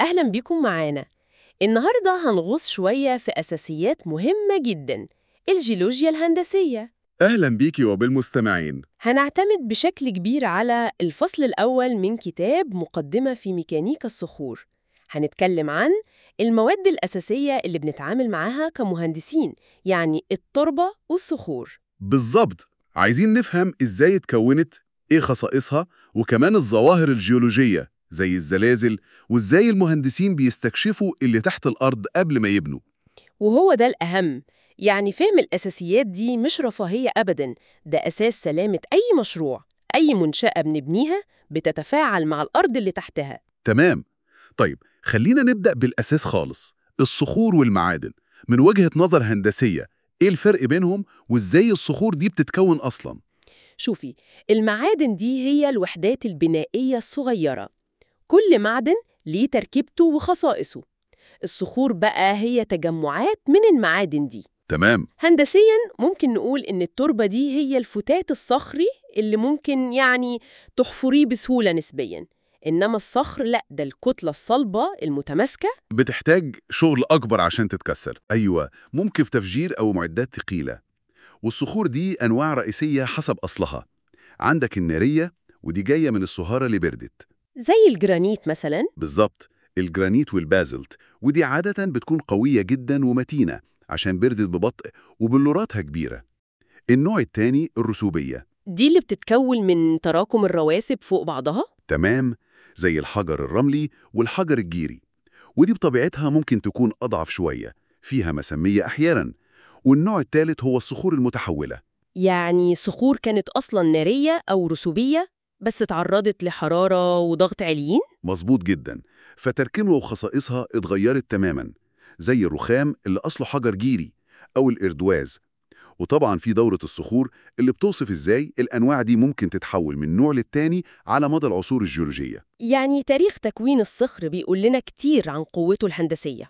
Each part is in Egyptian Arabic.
أهلا بيكم معانا النهاردة هنغوص شوية في أساسيات مهمة جدا الجيولوجيا الهندسية أهلا بيكي وبالمستمعين هنعتمد بشكل كبير على الفصل الأول من كتاب مقدمة في ميكانيكا الصخور هنتكلم عن المواد الأساسية اللي بنتعامل معاها كمهندسين يعني التربة والصخور بالظبط عايزين نفهم إزاي اتكونت إيه خصائصها وكمان الظواهر الجيولوجية زي الزلازل وإزاي المهندسين بيستكشفوا اللي تحت الأرض قبل ما يبنوا وهو ده الأهم يعني فهم الأساسيات دي مش رفاهية أبداً ده أساس سلامة أي مشروع أي منشأة بنبنيها بتتفاعل مع الأرض اللي تحتها تمام طيب خلينا نبدأ بالأساس خالص الصخور والمعادن من وجهة نظر هندسية إيه الفرق بينهم وإزاي الصخور دي بتتكون أصلاً شوفي المعادن دي هي الوحدات البنائية الصغيرة كل معدن ليه تركيبته وخصائصه الصخور بقى هي تجمعات من المعادن دي تمام هندسياً ممكن نقول إن التربة دي هي الفتات الصخري اللي ممكن يعني تحفريه بسهولة نسبياً إنما الصخر لأ ده الكتلة الصلبة المتماسكة بتحتاج شغل أكبر عشان تتكسر أيوة ممكن في تفجير أو معدات ثقيلة والصخور دي أنواع رئيسية حسب أصلها عندك النارية ودي جاية من الصهارة اللي بردت زي الجرانيت مثلاً بالظبط الجرانيت والبازلت ودي عادة بتكون قوية جدا ومتينة عشان بردت ببطء وبلوراتها كبيرة النوع التاني الرسوبية دي اللي بتتكون من تراكم الرواسب فوق بعضها تمام زي الحجر الرملي والحجر الجيري ودي بطبيعتها ممكن تكون أضعف شوية فيها مسمية أحيانا والنوع الثالث هو الصخور المتحولة يعني صخور كانت أصلاً نارية أو رسوبية بس اتعرضت لحرارة وضغط عاليين مظبوط جدا فتركيبها وخصائصها اتغيرت تماما زي الرخام اللي أصله حجر جيري أو الإردواز وطبعا في دورة الصخور اللي بتوصف إزاي الأنواع دي ممكن تتحول من نوع للتاني على مدى العصور الجيولوجية يعني تاريخ تكوين الصخر بيقول لنا كتير عن قوته الهندسية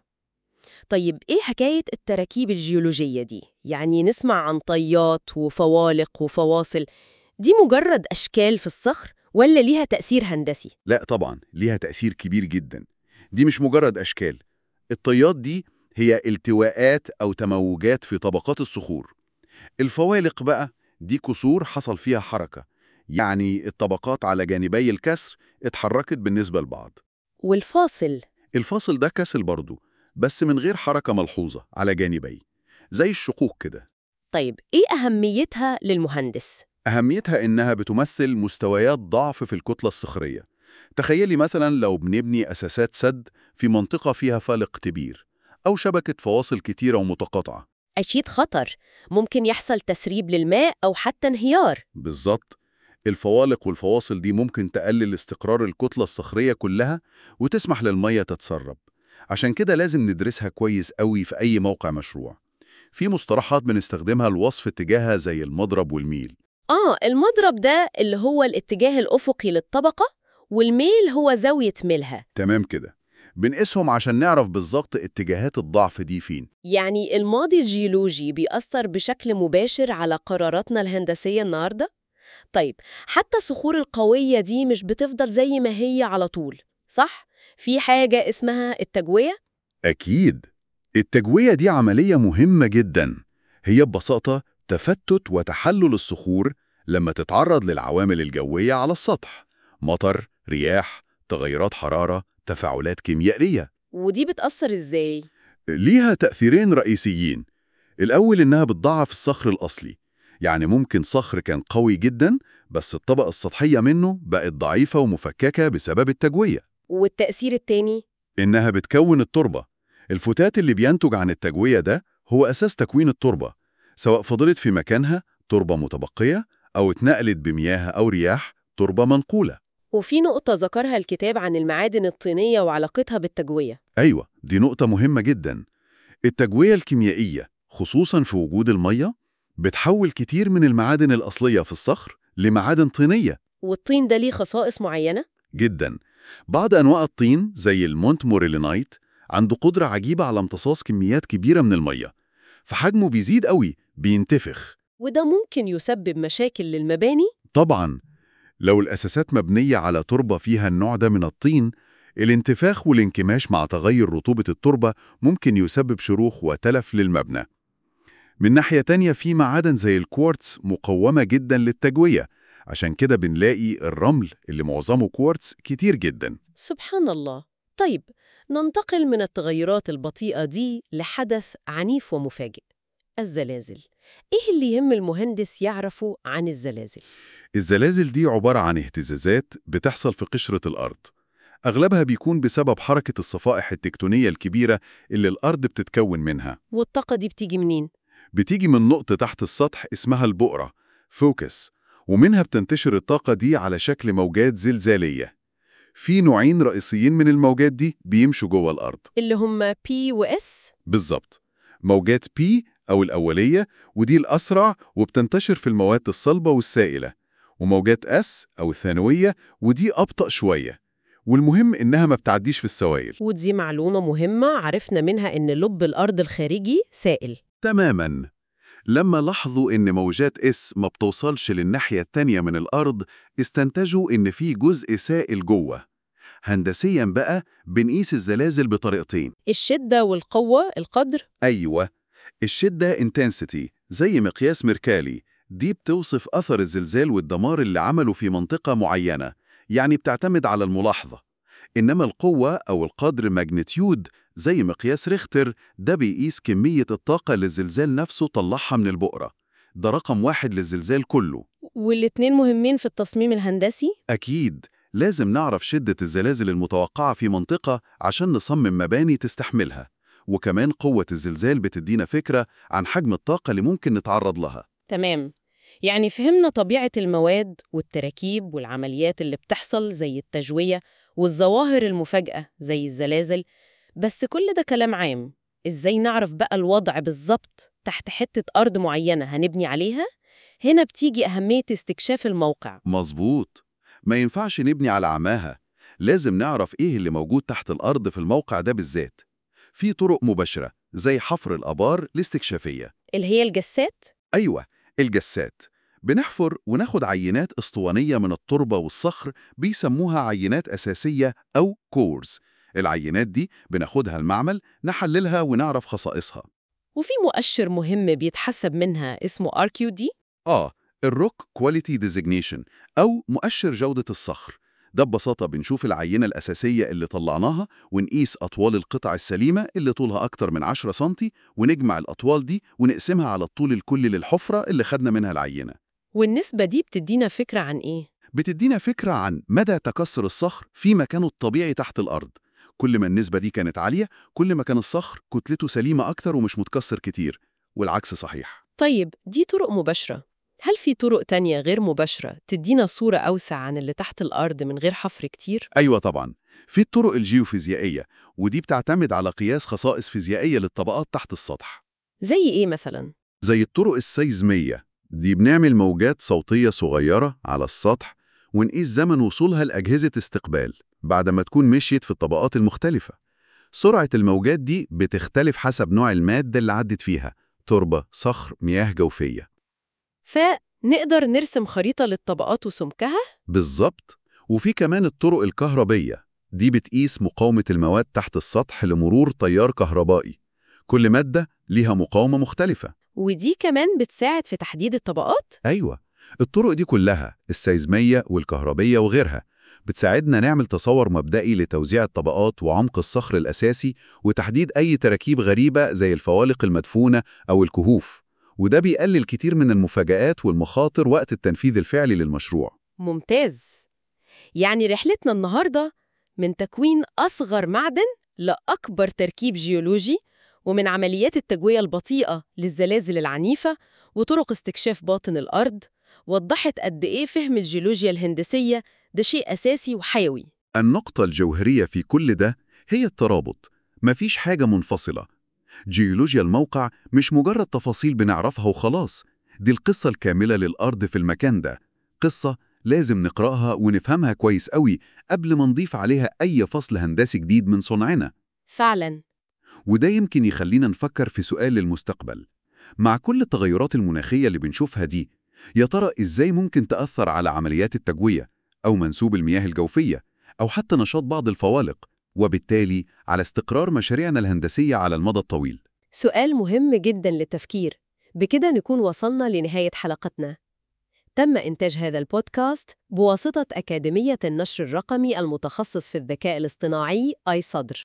طيب إيه حكاية التراكيب الجيولوجية دي؟ يعني نسمع عن طيات وفوالق وفواصل دي مجرد أشكال في الصخر ولا ليها تأثير هندسي؟ لا طبعا ليها تأثير كبير جدا دي مش مجرد أشكال الطيات دي هي التواءات أو تموجات في طبقات الصخور الفوالق بقى دي كسور حصل فيها حركة يعني الطبقات على جانبي الكسر اتحركت بالنسبة لبعض والفاصل الفاصل ده كسل برضه بس من غير حركة ملحوظة على جانبي زي الشقوق كده طيب إيه أهميتها للمهندس؟ أهميتها إنها بتمثل مستويات ضعف في الكتلة الصخرية تخيلي مثلا لو بنبني أساسات سد في منطقة فيها فالق كبير أو شبكة فواصل كتيرة ومتقاطعة أكيد خطر ممكن يحصل تسريب للماء أو حتى انهيار بالظبط الفوالق والفواصل دي ممكن تقلل استقرار الكتلة الصخرية كلها وتسمح للمية تتسرب عشان كده لازم ندرسها كويس قوي في أي موقع مشروع في مصطلحات بنستخدمها لوصف اتجاهها زي المضرب والميل آه المضرب ده اللي هو الاتجاه الأفقي للطبقة والميل هو زاوية ميلها تمام كده بنقيسهم عشان نعرف بالظبط اتجاهات الضعف دي فين يعني الماضي الجيولوجي بيأثر بشكل مباشر على قراراتنا الهندسية النهاردة؟ طيب حتى الصخور القوية دي مش بتفضل زي ما هي على طول صح؟ في حاجة اسمها التجوية؟ أكيد التجوية دي عملية مهمة جدا هي ببساطة تفتت وتحلل الصخور لما تتعرض للعوامل الجوية على السطح مطر، رياح، تغيرات حرارة، تفاعلات كيميائية ودي بتأثر إزاي؟ ليها تأثيرين رئيسيين الأول إنها بتضعف الصخر الأصلي يعني ممكن صخر كان قوي جدا بس الطبقة السطحية منه بقت ضعيفة ومفككة بسبب التجوية والتأثير التاني؟ إنها بتكون التربة الفتات اللي بينتج عن التجوية ده هو أساس تكوين التربة سواء فضلت في مكانها تربة متبقية أو اتنقلت بمياه أو رياح تربة منقولة وفي نقطة ذكرها الكتاب عن المعادن الطينية وعلاقتها بالتجوية أيوة دي نقطة مهمة جدا التجوية الكيميائية خصوصا في وجود المية بتحول كتير من المعادن الأصلية في الصخر لمعادن طينية والطين ده ليه خصائص معينة؟ جدا بعض أنواع الطين زي المونت موريلينايت عنده قدرة عجيبة على امتصاص كميات كبيرة من المية فحجمه بيزيد قوي بينتفخ وده ممكن يسبب مشاكل للمباني؟ طبعا لو الأساسات مبنية على تربة فيها النوع ده من الطين الانتفاخ والانكماش مع تغير رطوبة التربة ممكن يسبب شروخ وتلف للمبنى من ناحية تانية في معادن زي الكوارتز مقومة جدا للتجوية عشان كده بنلاقي الرمل اللي معظمه كوارتز كتير جدا سبحان الله طيب ننتقل من التغيرات البطيئة دي لحدث عنيف ومفاجئ الزلازل إيه اللي يهم المهندس يعرفه عن الزلازل؟ الزلازل دي عبارة عن اهتزازات بتحصل في قشرة الأرض أغلبها بيكون بسبب حركة الصفائح التكتونية الكبيرة اللي الأرض بتتكون منها والطاقة دي بتيجي منين؟ بتيجي من نقطة تحت السطح اسمها البؤرة فوكس ومنها بتنتشر الطاقة دي على شكل موجات زلزالية في نوعين رئيسيين من الموجات دي بيمشوا جوه الأرض اللي هم P و S بالظبط موجات P أو الأولية ودي الأسرع وبتنتشر في المواد الصلبة والسائلة وموجات S أو الثانوية ودي أبطأ شوية والمهم إنها ما بتعديش في السوائل ودي معلومة مهمة عرفنا منها إن لب الأرض الخارجي سائل تماماً لما لاحظوا إن موجات اس ما بتوصلش للناحية التانية من الأرض استنتجوا إن في جزء سائل جوه هندسياً بقى بنقيس الزلازل بطريقتين الشدة والقوة القدر أيوة الشدة intensity زي مقياس ميركالي دي بتوصف أثر الزلزال والدمار اللي عمله في منطقة معينة يعني بتعتمد على الملاحظة إنما القوة أو القدر ماجنتيود زي مقياس ريختر ده بيقيس كمية الطاقة اللي الزلزال نفسه طلعها من البؤرة ده رقم واحد للزلزال كله والاتنين مهمين في التصميم الهندسي أكيد لازم نعرف شدة الزلازل المتوقعة في منطقة عشان نصمم مباني تستحملها وكمان قوة الزلزال بتدينا فكرة عن حجم الطاقة اللي ممكن نتعرض لها تمام يعني فهمنا طبيعة المواد والتراكيب والعمليات اللي بتحصل زي التجوية والظواهر المفاجئة زي الزلازل بس كل ده كلام عام إزاي نعرف بقى الوضع بالظبط تحت حتة أرض معينة هنبني عليها؟ هنا بتيجي أهمية استكشاف الموقع مظبوط ما ينفعش نبني على عماها لازم نعرف إيه اللي موجود تحت الأرض في الموقع ده بالذات في طرق مباشرة زي حفر الآبار الاستكشافية اللي هي الجسات أيوة الجسات بنحفر وناخد عينات اسطوانية من التربة والصخر بيسموها عينات أساسية أو كورز العينات دي بناخدها المعمل نحللها ونعرف خصائصها وفي مؤشر مهم بيتحسب منها اسمه RQD آه الروك كواليتي ديزيجنيشن أو مؤشر جودة الصخر ده ببساطة بنشوف العينة الأساسية اللي طلعناها ونقيس أطوال القطع السليمة اللي طولها أكتر من 10 سنتي ونجمع الأطوال دي ونقسمها على الطول الكلي للحفرة اللي خدنا منها العينة والنسبة دي بتدينا فكرة عن إيه؟ بتدينا فكرة عن مدى تكسر الصخر في مكانه الطبيعي تحت الأرض كل ما النسبة دي كانت عالية كل ما كان الصخر كتلته سليمة أكتر ومش متكسر كتير والعكس صحيح طيب دي طرق مباشرة هل في طرق تانية غير مباشرة تدينا صورة أوسع عن اللي تحت الأرض من غير حفر كتير؟ أيوة طبعا في الطرق الجيوفيزيائية ودي بتعتمد على قياس خصائص فيزيائية للطبقات تحت السطح زي إيه مثلاً؟ زي الطرق السيزمية دي بنعمل موجات صوتية صغيرة على السطح ونقيس زمن وصولها لأجهزة استقبال بعد ما تكون مشيت في الطبقات المختلفة سرعة الموجات دي بتختلف حسب نوع المادة اللي عدت فيها تربة، صخر، مياه جوفية فنقدر نرسم خريطة للطبقات وسمكها؟ بالظبط وفي كمان الطرق الكهربية دي بتقيس مقاومة المواد تحت السطح لمرور تيار كهربائي كل مادة ليها مقاومة مختلفة ودي كمان بتساعد في تحديد الطبقات؟ أيوة الطرق دي كلها السيزمية والكهربية وغيرها بتساعدنا نعمل تصور مبدئي لتوزيع الطبقات وعمق الصخر الأساسي وتحديد أي تراكيب غريبة زي الفوالق المدفونة أو الكهوف وده بيقلل كتير من المفاجآت والمخاطر وقت التنفيذ الفعلي للمشروع ممتاز يعني رحلتنا النهاردة من تكوين أصغر معدن لأكبر تركيب جيولوجي ومن عمليات التجوية البطيئة للزلازل العنيفة وطرق استكشاف باطن الأرض وضحت قد إيه فهم الجيولوجيا الهندسية ده شيء أساسي وحيوي النقطة الجوهرية في كل ده هي الترابط مفيش حاجة منفصلة جيولوجيا الموقع مش مجرد تفاصيل بنعرفها وخلاص دي القصة الكاملة للأرض في المكان ده قصة لازم نقرأها ونفهمها كويس قوي قبل ما نضيف عليها أي فصل هندسي جديد من صنعنا فعلاً وده يمكن يخلينا نفكر في سؤال للمستقبل مع كل التغيرات المناخية اللي بنشوفها دي يا ترى إزاي ممكن تأثر على عمليات التجوية أو منسوب المياه الجوفية أو حتى نشاط بعض الفوالق وبالتالي على استقرار مشاريعنا الهندسية على المدى الطويل سؤال مهم جدا للتفكير بكده نكون وصلنا لنهاية حلقتنا تم إنتاج هذا البودكاست بواسطة أكاديمية النشر الرقمي المتخصص في الذكاء الاصطناعي أي صدر